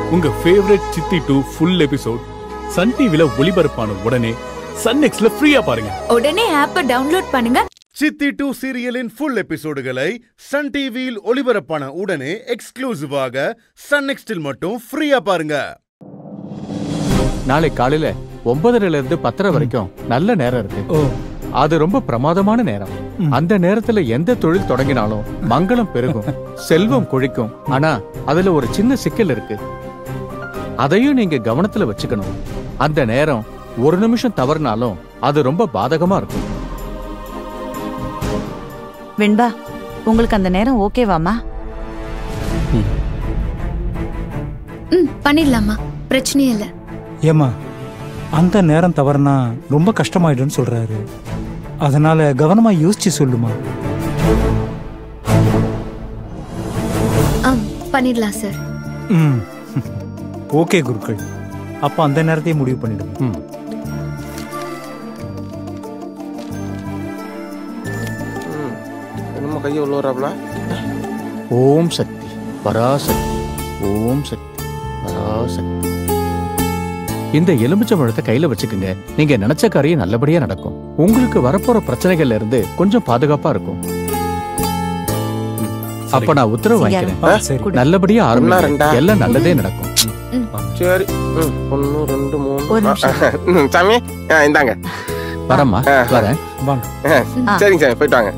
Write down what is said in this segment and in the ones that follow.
உங்க ஃபேவரட் சித்தி two full episode Sun டிவில ஒளிபரப்பான உடனே சன் நெக்ஸ்ட்ல ஃப்ரீயா பாருங்க உடனே ஆப்பை டவுன்லோட் பண்ணுங்க சித்தி டூ சீரியலின் ஃபுல் எபிசோடுகளை சன் டிவியில் ஒளிபரப்பான உடனே எக்ஸ்க்ளூசிவாக சன் நெக்ஸ்டில் மட்டும் ஃப்ரீயா பாருங்க நாளை காலையில ஒன்பதரைல இருந்து பத்தரை வரைக்கும் நல்ல நேரம் இருக்கு ஓ அது ரொம்ப பிரமாதமான நேரம் ம். அந்த நேரத்துல எந்த தொழில் தொடங்கினாலும் மங்களம் பெருகும் செல்வம் கொழிக்கும் ஆனா அதுல ஒரு சின்ன சிக்கல் இருக்கு அதையும் நீங்க கவனத்துல வச்சுக்கணும் அந்த நேரம் ஒரு நிமிஷம் தவறுனாலும் அது ரொம்ப பாதகமா இருக்கும் வெண்பா உங்களுக்கு அந்த நேரம் ஓகேவாமா ம் பண்ணிடலாமா பிரச்சனையே இல்லை ஏம்மா அந்த நேரம் தவறுனா ரொம்ப கஷ்டமாயிடும்னு சொல்றாரு அதனால கவனமா யோசிச்சு சொல்லுமா ஆ பண்ணிடலாம் சார் ம் ஓகே குருக்கள் அப்ப அந்த நேரத்தையே முடிவு பண்ணிடுங்க ம். என்னமோ கையை உள்ள வராப்ல ஓம் சக்தி பராசக்தி ஓம் சக்தி பராசக்தி இந்த எலுமிச்சம்பழத்தை கையில வச்சுக்கோங்க நீங்க நினைச்ச காரியம் நல்லபடியா நடக்கும் உங்களுக்கு வரப்போற பிரச்சனைகள்ல இருந்து கொஞ்சம் பாதுகாப்பா இருக்கும் ம். அப்ப நான் உத்தரவு வாங்கிக்கிறேன் ஆ, சரி குடு. நல்லபடியா ஒண்ணா, ஆரம்பிங்க ரெண்டா? எல்லாம் நல்லதே நடக்கும் சரி ம், ஒண்ணு ரெண்டு மூணு ஒரு நிமிஷம். ம், சாமி ஆ, இந்தாங்க வரேம்மா ஆ. வரேன் வாங்க ஆ. சரிங்க சாமி போயிட்டு வாங்க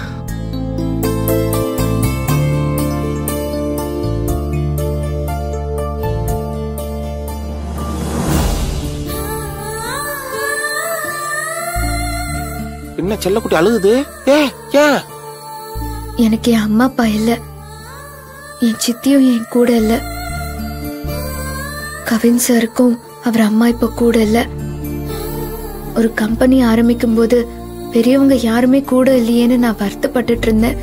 என்ன செல்லக்குட்டி அழுகுது ஏ ஏன் எனக்கு என் அம்மா அப்பா இல்ல என் சித்தியும் என் கூட இல்ல கவின் சாருக்கும் அவர் அம்மா இப்ப கூட இல்ல ஒரு கம்பெனி ஆரம்பிக்கும் போது பெரியவங்க யாருமே கூட இல்லையேன்னு நான் வருத்தப்பட்டுட்டு இருந்தேன்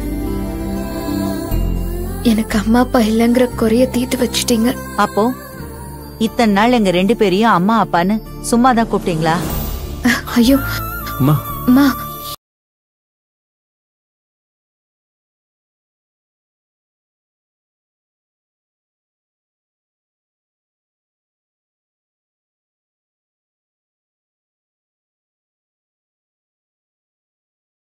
எனக்கு அம்மா அப்பா இல்லைங்கிற குறைய தீர்த்து வச்சிட்டீங்க அப்போ இத்தனை நாள் எங்க ரெண்டு பேரையும் அம்மா அப்பான்னு சும்மா தான் கூப்பிட்டீங்களா ஐயோ அம்மா அம்மா